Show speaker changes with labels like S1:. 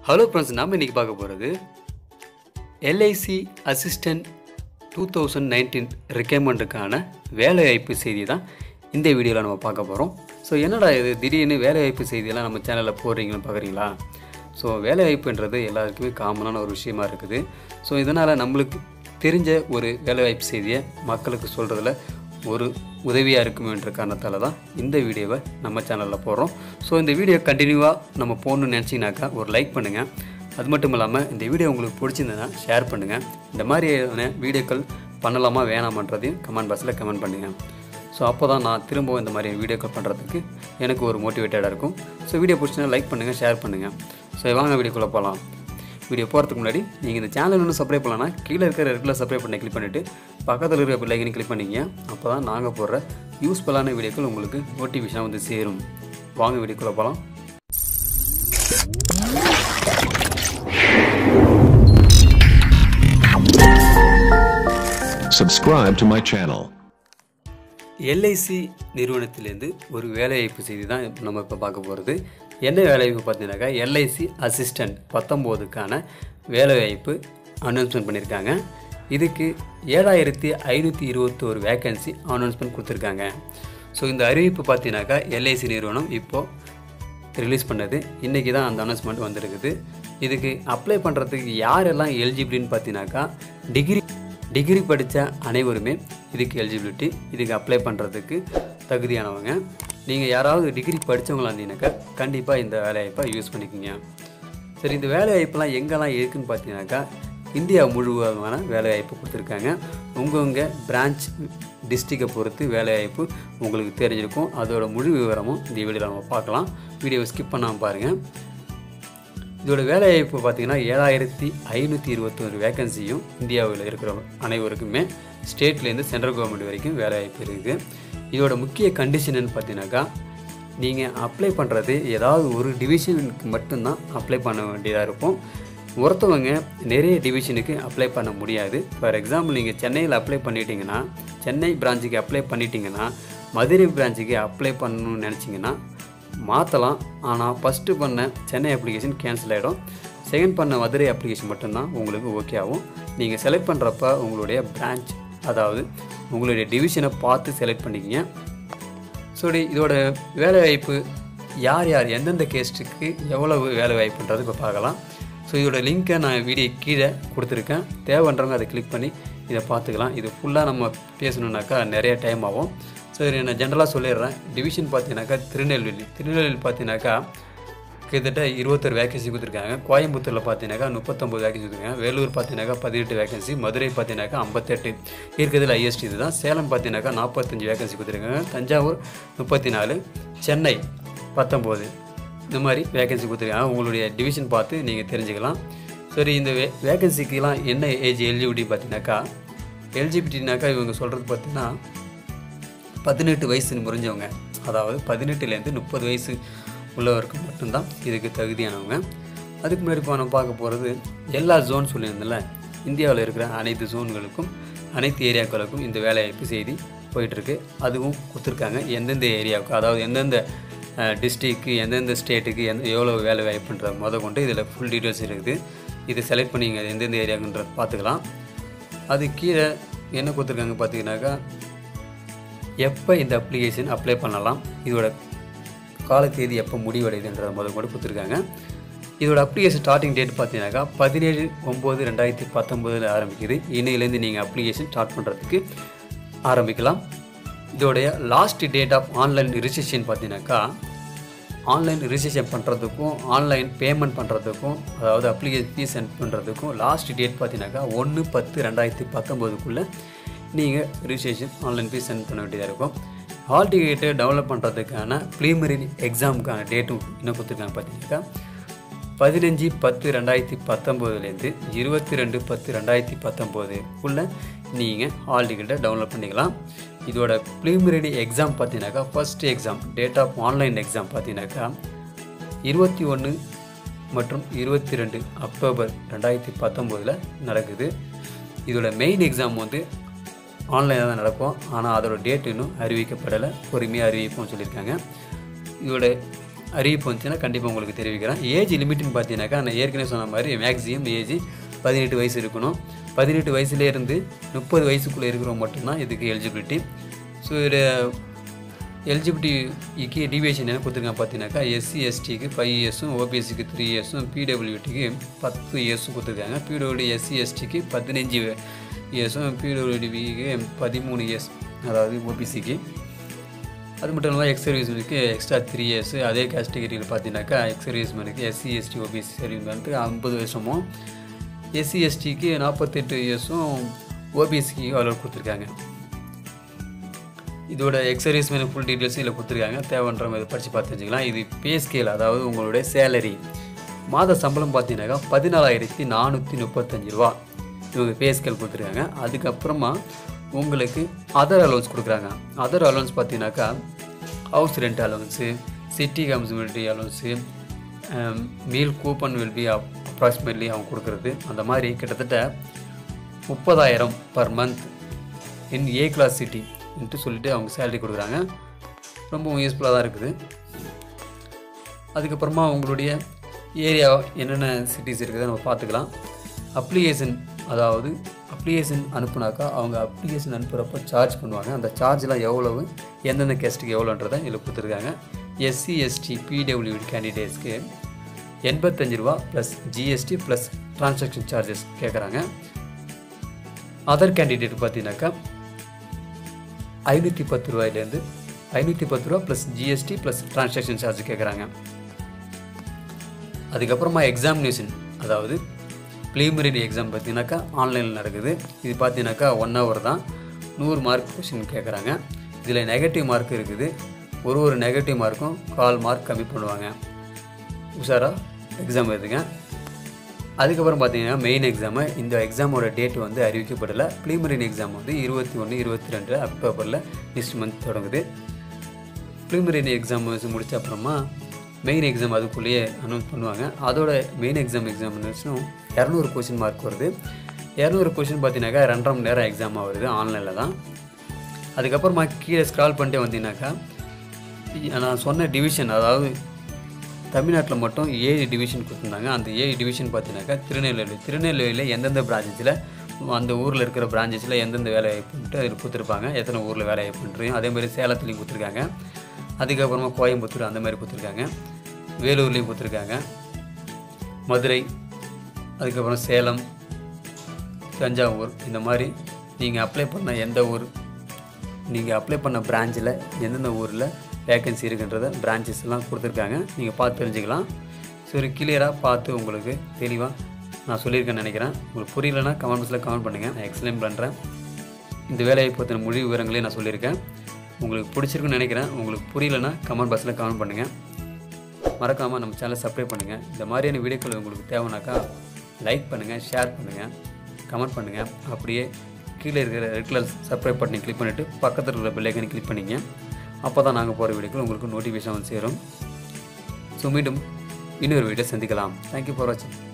S1: Hello friends நாம் இன்றைக்கி பார்க்க போகிறது LIC assistant two thousand nineteen ரெக்கமெண்டுக்கான வேலைவாய்ப்பு செய்தி தான் இந்த வீடியோவில் நம்ம பார்க்க போகிறோம் ஸோ என்னடா இது திடீர்னு வேலைவாய்ப்பு செய்தியெல்லாம் நம்ம சேனலில் போடுறீங்கன்னு பார்க்குறீங்களா ஸோ வேலைவாய்ப்புன்றது எல்லாருக்குமே காமனான ஒரு விஷயமா இருக்குது ஸோ இதனால் நம்மளுக்கு தெரிஞ்ச ஒரு வேலைவாய்ப்பு செய்தியை மக்களுக்கு சொல்கிறதுல ஒரு உதவியாக இருக்குமேன்ற காரணத்தால் தான் இந்த வீடியோவை நம்ம சேனலில் போடுறோம் ஸோ இந்த வீடியோ கண்டினியூவாக நம்ம போகணுன்னு நினச்சிங்கனாக்கா ஒரு லைக் பண்ணுங்கள் அது மட்டும் இல்லாமல் இந்த வீடியோ உங்களுக்கு பிடிச்சிருந்ததுன்னா ஷேர் பண்ணுங்கள் இந்த மாதிரியான வீடியோக்கள் பண்ணலாமா வேணாமன்றதையும் கமெண்ட் பாக்ஸில் கமெண்ட் பண்ணுங்கள் ஸோ அப்போ தான் நான் திரும்பவும் இந்த மாதிரி வீடியோக்கள் பண்ணுறதுக்கு எனக்கு ஒரு மோட்டிவேட்டடாக இருக்கும் ஸோ வீடியோ பிடிச்சினா லைக் பண்ணுங்கள் ஷேர் பண்ணுங்கள் ஸோ வாங்க வீடியோக்குள்ளே போகலாம் வீடியோ போகிறதுக்கு முன்னாடி நீங்கள் இந்த சேனல் ஒன்று சப்ஸ்கிரைப் பண்ணலன்னா கீழே இருக்கிற ரெகுலர் சப்ஸ்கிரைப் பண்ணி கிளிக் பண்ணிவிட்டு பக்கத்தில் இருக்கிற பிள்ளைங்கன்னு கிளிக் பண்ணிங்க அப்போ தான் நாங்கள் போடுற யூஸ்ஃபுல்லான வீடியோக்கள் உங்களுக்கு நோட்டிஃபிகேஷனாக வந்து சேரும் வாங்க வீடியோக்குள்ளே போகலாம்
S2: Subscribe to my channel.
S1: LIC நிறுவனத்திலேருந்து ஒரு வேலைவாய்ப்பு செய்தி தான் நம்ம இப்போ பார்க்க போகிறது என்ன வேலைவாய்ப்பு பார்த்தீங்கன்னாக்கா எல்ஐசி அசிஸ்டண்ட் பத்தொம்போதுக்கான வேலைவாய்ப்பு அனௌன்ஸ்மெண்ட் பண்ணியிருக்காங்க இதுக்கு ஏழாயிரத்தி ஐநூற்றி இருபத்தோரு வேக்கன்சி அனௌன்ஸ்மெண்ட் கொடுத்துருக்காங்க ஸோ இந்த அறிவிப்பு பார்த்தீங்கன்னாக்கா எல்ஐசி நிறுவனம் இப்போது ரிலீஸ் பண்ணது இன்றைக்கி தான் அந்த அனௌன்ஸ்மெண்ட் வந்திருக்குது இதுக்கு அப்ளை பண்ணுறதுக்கு யாரெல்லாம் எலிஜிபிலின்னு பார்த்தீங்கன்னாக்கா டிகிரி டிகிரி படித்த அனைவருமே இதுக்கு எலிஜிபிலிட்டி இதுக்கு அப்ளை பண்ணுறதுக்கு தகுதியானவங்க நீங்கள் யாராவது டிகிரி படித்தவங்களா இருந்தீங்கன்னாக்கா கண்டிப்பாக இந்த வேலைவாய்ப்பை யூஸ் பண்ணிக்கோங்க சரி இந்த வேலைவாய்ப்புலாம் எங்கெல்லாம் இருக்குன்னு பார்த்தீங்கன்னாக்கா இந்தியா முழுவதுமான வேலைவாய்ப்பு கொடுத்துருக்காங்க உங்கவுங்க பிரான்ச் டிஸ்ட்ரிக்டை பொறுத்து வேலைவாய்ப்பு உங்களுக்கு தெரிஞ்சிருக்கும் அதோட முழு விவரமும் இந்த வீடியோவில் நம்ம பார்க்கலாம் வீடியோவை ஸ்கிப் பண்ணாமல் பாருங்கள் இதோட வேலைவாய்ப்பு பார்த்தீங்கன்னா ஏழாயிரத்தி ஐநூற்றி இருபத்தொரு வேகன்சியும் இந்தியாவில் இருக்கிற அனைவருக்குமே ஸ்டேட்லேருந்து சென்ட்ரல் கவர்மெண்ட் வரைக்கும் வேலைவாய்ப்பு இருக்குது இதோட முக்கிய கண்டிஷன் பார்த்தீங்கன்னாக்கா நீங்கள் அப்ளை பண்ணுறது ஏதாவது ஒரு டிவிஷனுக்கு மட்டும்தான் அப்ளை பண்ண வேண்டியதாக இருக்கும் ஒருத்தவங்க நிறைய டிவிஷனுக்கு அப்ளை பண்ண முடியாது ஃபார் எக்ஸாம்பிள் நீங்கள் சென்னையில் அப்ளை பண்ணிட்டீங்கன்னா சென்னை பிரான்ச்சுக்கு அப்ளை பண்ணிட்டீங்கன்னா மதுரை பிரான்ச்சுக்கு அப்ளை பண்ணணும்னு நினச்சிங்கன்னா மாற்றலாம் ஆனால் ஃபஸ்ட்டு பண்ண சென்னை அப்ளிகேஷன் கேன்சல் ஆகிடும் செகண்ட் பண்ண மதுரை அப்ளிகேஷன் மட்டும்தான் உங்களுக்கு ஓகே ஆகும் நீங்கள் செலக்ட் பண்ணுறப்ப உங்களுடைய பிரான்ச் அதாவது உங்களுடைய டிவிஷனை பார்த்து செலக்ட் பண்ணிக்கிங்க ஸோ இதோட வேலைவாய்ப்பு யார் யார் எந்தெந்த கேஸ்ட்டுக்கு எவ்வளவு வேலைவாய்ப்புன்றது இப்போ பார்க்கலாம் ஸோ இதோட லிங்க்கை நான் வீடியோ கீழே கொடுத்துருக்கேன் தேவைன்றவங்க அதை கிளிக் பண்ணி இதை பார்த்துக்கலாம் இது ஃபுல்லாக நம்ம பேசணுன்னாக்கா நிறைய டைம் ஆகும் ஸோ இதை நான் ஜென்ரலாக சொல்லிடுறேன் டிவிஷன் பார்த்தீங்கன்னாக்கா திருநெல்வேலி திருநெல்வேலி பார்த்தீங்கன்னாக்கா கிட்டத்தட்ட இருபத்தொரு வேகன்சி கொடுத்துருக்காங்க கோயம்புத்தூரில் பார்த்தீங்கன்னாக்கா முப்பத்தொம்பது வேகன்சி கொடுத்துருக்காங்க வேலூர் பார்த்தீங்கன்னாக்கா பதினெட்டு வேகன்சி மதுரை பார்த்தீங்கன்னாக்கா ஐம்பத்தெட்டு இருக்கிறதுல ஐஎஸ்டி இதுதான் சேலம் பார்த்தீங்கன்னாக்கா நாற்பத்தஞ்சு வேகன்சி கொடுத்துருக்காங்க தஞ்சாவூர் முப்பத்தி நாலு சென்னை பத்தொம்போது இந்த மாதிரி வேகன்சி கொடுத்துருக்காங்க உங்களுடைய டிவிஷன் பார்த்து நீங்கள் தெரிஞ்சுக்கலாம் சரி இந்த வே வேகன்சிக்கெலாம் என்ன ஏஜ் எலிஜிபிலிட்டி பார்த்தீங்கன்னாக்கா எலிஜிபிலிட்டினாக்கா இவங்க சொல்கிறது பார்த்தீங்கன்னா பதினெட்டு வயசு முறிஞ்சவங்க அதாவது பதினெட்டுலேருந்து முப்பது வயசு உள்ளவருக்கு மட்டும்தான் இதுக்கு தகுதியானவங்க அதுக்கு முன்னாடி இப்போ நம்ம பார்க்க போகிறது எல்லா ஜோன் சொல்லியிருந்தல இந்தியாவில் இருக்கிற அனைத்து ஜோன்களுக்கும் அனைத்து ஏரியாக்களுக்கும் இந்த வேலைவாய்ப்பு செய்தி போயிட்டுருக்கு அதுவும் கொடுத்துருக்காங்க எந்தெந்த ஏரியாவுக்கு அதாவது எந்தெந்த டிஸ்ட்ரிக்கு எந்தெந்த ஸ்டேட்டுக்கு எந்த எவ்வளோ வேலை வாய்ப்புன்ற முத கொண்டு இதில் ஃபுல் டீட்டெயில்ஸ் இருக்குது இதை செலக்ட் பண்ணி நீங்கள் எந்தெந்த ஏரியாக்குன்றது பார்த்துக்கலாம் அது கீழே என்ன கொடுத்துருக்காங்க பார்த்தீங்கன்னாக்கா எப்போ இந்த அப்ளிகேஷன் அப்ளை பண்ணலாம் இதோட காலத்தேதி எப்போ முடிவடையுதுன்றத முதல் கூட கொடுத்துருக்காங்க இதோட அப்ளிகேஷன் ஸ்டார்டிங் டேட் பார்த்தீங்கன்னாக்கா பதினேழு ஒம்பது ரெண்டாயிரத்தி பத்தொம்போதில் ஆரம்பிக்குது இன்னையிலேருந்து நீங்கள் அப்ளிகேஷன் ஸ்டார்ட் பண்ணுறதுக்கு ஆரம்பிக்கலாம் இதோடைய last date of online registration பார்த்தீங்கன்னாக்கா ஆன்லைன் ரிஜிஸ்ட்ரேஷன் பண்ணுறதுக்கும் ஆன்லைன் பேமெண்ட் பண்ணுறதுக்கும் அதாவது அப்ளிகேஷன் ஃபீஸ் சென்ட் பண்ணுறதுக்கும் லாஸ்ட் டேட் பார்த்தீங்கன்னாக்கா ஒன்று பத்து ரெண்டாயிரத்தி பத்தொம்போதுக்குள்ளே நீங்கள் ரிஜிஸ்ட்ரேஷன் ஆன்லைன் ஃபீஸ் சென்ட் பண்ண வேண்டியதாக இருக்கும் ஹால் டிக்கெட்டை டெவலப் பண்ணுறதுக்கான ப்ரீமரி எக்ஸாமுக்கான டேட்டும் என்ன கொடுத்துருக்காங்க பார்த்தீங்கன்னாக்கா பதினஞ்சு பத்து ரெண்டாயிரத்தி பத்தொம்போதுலேருந்து இருபத்தி ரெண்டு பத்து ரெண்டாயிரத்தி பத்தொம்போதுக்குள்ளே நீங்கள் ஹால் டிக்கெட்டை டவுன்லோட் பண்ணிக்கலாம் இதோட ப்ளீமிரரி எக்ஸாம் பார்த்தீங்கன்னாக்கா first exam date of online exam பார்த்தீங்கன்னாக்கா இருபத்தி ஒன்று மற்றும் இருபத்தி ரெண்டு அக்டோபர் ரெண்டாயிரத்தி பத்தொம்போதில் நடக்குது இதோட மெயின் எக்ஸாம் வந்து ஆன்லைனில் தான் நடக்கும் ஆனால் அதோட டேட் இன்னும் அறிவிக்கப்படலை பொறுமையாக அறிவிப்போம்னு சொல்லியிருக்காங்க இதோட அறிவிப்பு வந்துச்சுன்னா கண்டிப்பாக உங்களுக்கு தெரிவிக்கிறேன் ஏஜ் லிமிட்னு பார்த்தீங்கன்னாக்கா நான் ஏற்கனவே சொன்ன மாதிரி மேக்ஸிமம் ஏஜ் பதினெட்டு வயசு இருக்கணும் பதினெட்டு வயசுலேருந்து முப்பது வயசுக்குள்ளே இருக்கிறவங்க மட்டும்தான் இதுக்கு எலிஜிபிலிட்டி ஸோ இது எலிஜிபிலிட்டிக்கு டிவியேஷன் என்ன கொடுத்துருக்காங்க பார்த்தீங்கன்னாக்கா எஸ்சி எஸ்டிக்கு ஃபைவ் இயர்ஸும் ஓபிஎஸ்சிக்கு த்ரீ இயர்ஸும் பிடபிள்யூடிக்கு பத்து இயர்ஸும் கொடுத்துருக்காங்க பிடபிள்யூடி எஸ்சி எஸ்டிக்கு பதினஞ்சு இயர்ஸும் பிடபிள்யூடிக்கு பதிமூணு இயர்ஸ் அதாவது ஓபிசிக்கு அது மட்டும் இல்லாமல் எக்ஸ் சர்வீஸ்மேனுக்கு எக்ஸ்ட்ரா த்ரீ இயர்ஸ் அதே கேட்டகரியில் பார்த்தீங்கன்னாக்கா எக்ஸ் சர்வீஸ்மேனுக்கு எஸ்சி எஸ்டி ஓபிசி சர்வீஸ்மேனுக்கு ஐம்பது வருஷமும் எஸ்சி எஸ்டிக்கு நாற்பத்தெட்டு இயர்ஸும் ஓபிஎஸ்சிக்கு அவ்வளோ கொடுத்துருக்காங்க இதோட எக்ஸர்வீஸ்மேன் ஃபுல் டீட்டெயில்ஸ் இதில் கொடுத்துருக்காங்க தேவைன்ற மாதிரி படித்து பார்த்து வச்சுக்கலாம் இது பே ஸ்கேல் அதாவது உங்களுடைய சேலரி மாத சம்பளம் பார்த்தீங்கன்னாக்கா பதினாலாயிரத்தி நானூற்றி முப்பத்தஞ்சு ரூபா இவங்க பே ஸ்கேல் கொடுத்துருக்காங்க அதுக்கப்புறமா உங்களுக்கு அதர் அலோன்ஸ் கொடுக்குறாங்க அதர் அலோன்ஸ் பார்த்தீங்கன்னாக்கா house rent allowance city community allowance meal coupon will be approximately அவங்க கொடுக்குறது அந்த மாதிரி கிட்டத்தட்ட முப்பதாயிரம் per month in A class city ன்ட்டு சொல்லிட்டு அவங்க சேலரி கொடுக்குறாங்க ரொம்ப யூஸ்ஃபுல்லாக தான் இருக்குது அதுக்கப்புறமா உங்களுடைய ஏரியா என்னென்ன சிட்டிஸ் இருக்குதை நம்ம பார்த்துக்கலாம் அப்ளிகேஷன் அதாவது அப்ளிகேஷன் அனுப்புனாக்கா அவங்க அப்ளிகேஷன் அனுப்புகிறப்ப சார்ஜ் பண்ணுவாங்க அந்த சார்ஜ்லாம் எவ்வளவு எந்தெந்த கேஸ்ட்டுக்கு எவ்வளோன்றதை இதில் கொடுத்துருக்காங்க எஸ்சி எஸ்டி பிடபிள்யூடி கேண்டிடேட்ஸ்க்கு எண்பத்தஞ்சு ரூபா plus GST plus transaction charges கேட்குறாங்க அதர் கேண்டிடேட் பார்த்தீங்கன்னாக்கா ஐநூற்றி பத்து ரூபாயிலேருந்து ஐநூற்றி பத்து ரூபா plus GST plus transaction charge கேட்குறாங்க அதுக்கப்புறமா எக்ஸாமினேஷன் அதாவது ப்ளீமரி எக்ஸாம் பார்த்தீங்கன்னாக்கா ஆன்லைனில் நடக்குது இது பார்த்தீங்கன்னாக்கா ஒன் ஹவர் தான் நூறு மார்க் கொஷின் கேட்குறாங்க இதில் நெகட்டிவ் மார்க் இருக்குது ஒரு ஒரு நெகட்டிவ் மார்க்கும் கால் மார்க் கம்மி பண்ணுவாங்க உஷாராக எக்ஸாம் எழுதுங்க அதுக்கப்புறம் பார்த்தீங்கன்னா மெயின் எக்ஸாமு இந்த எக்ஸாமோட டேட் வந்து அறிவிக்கப்படலை ப்ளீமரின் எக்ஸாம் வந்து இருபத்தி ஒன்று இருபத்தி ரெண்டு அக்டோபரில் நெக்ஸ்ட் மந்த் தொடங்குது ப்ளீமரின் எக்ஸாம் முடிச்ச அப்புறமா மெயின் எக்ஸாம் அதுக்குள்ளேயே அனௌன்ஸ் பண்ணுவாங்க அதோட மெயின் எக்ஸாம் எக்ஸாமினேஷனும் இரநூறு கொஷின் மார்க் வருது இரநூறு கொஷின் பார்த்தீங்கன்னாக்கா ரெண்டரை மணி நேரம் எக்ஸாமாக வருது ஆன்லைனில் தான் அதுக்கப்புறமா கீழே ஸ்க்ரால் பண்ணிட்டே வந்தீங்கன்னாக்கா நான் சொன்ன டிவிஷன் அதாவது தமிழ்நாட்டில் மட்டும் ஏழு டிவிஷன் கொடுத்துருந்தாங்க அந்த ஏழு டிவிஷன் பார்த்தீங்கன்னாக்கா திருநெல்வேலி திருநெல்வேலியில் எந்தெந்த பிரான்ச்சஸில் அந்த ஊரில் இருக்கிற பிரான்ச்சஸில் எந்தெந்த வேலை வாய்ப்புன்ட்டு அதில் கொடுத்துருப்பாங்க எத்தனை ஊரில் வேலை வாய்ப்புன்றையும் அதே மாதிரி சேலத்துலேயும் கொடுத்துருக்காங்க அதுக்கப்புறமா கோயம்புத்தூர் அந்த மாதிரி கொடுத்துருக்காங்க வேலூர்லேயும் கொடுத்துருக்காங்க மதுரை அதுக்கப்புறம் சேலம் தஞ்சாவூர் இந்த மாதிரி நீங்கள் அப்ளை பண்ண எந்த ஊர் நீங்கள் அப்ளை பண்ண பிரான்ச்சில் எந்தெந்த ஊரில் வேக்கன்சி இருக்குன்றத பிரான்ச்சஸ் எல்லாம் கொடுத்துருக்காங்க நீங்கள் பார்த்து தெரிஞ்சுக்கலாம் சரி கிளியராக பார்த்து உங்களுக்கு தெளிவாக நான் சொல்லியிருக்கேன்னு நினைக்கிறேன் உங்களுக்கு புரியலன்னா கமெண்ட் பாக்ஸில் கமெண்ட் பண்ணுங்கள் நான் எக்ஸ்பிளைன் பண்ணுறேன் இந்த வேலையை பற்றின முழு விவரங்களையும் நான் சொல்லியிருக்கேன் உங்களுக்கு பிடிச்சிருக்குன்னு நினைக்கிறேன் உங்களுக்கு புரியலன்னா கமெண்ட் பாக்ஸில் கமெண்ட் பண்ணுங்கள் மறக்காமல் நம்ம சேனலை சப்ஸ்கிரைப் பண்ணுங்கள் இந்த மாதிரியான வீடியோக்கள் உங்களுக்கு தேவைனாக்கா லைக் பண்ணுங்கள் ஷேர் பண்ணுங்கள் கமெண்ட் பண்ணுங்கள் அப்படியே கீழே இருக்கிற ரெட் கலர் சப்ஸ்கிரைப் பட்டனை கிளிக் பண்ணிவிட்டு பக்கத்தில் இருக்கிற பெல்லைக்கனை கிளிக் பண்ணிங்க அப்போ தான் நாங்கள் போகிற வீடியோக்கள் உங்களுக்கு நோட்டிஃபிகேஷன் வந்து சேரும் ஸோ மீண்டும் இன்னொரு வீடியோ சந்திக்கலாம் தேங்க்யூ ஃபார் வாட்சிங்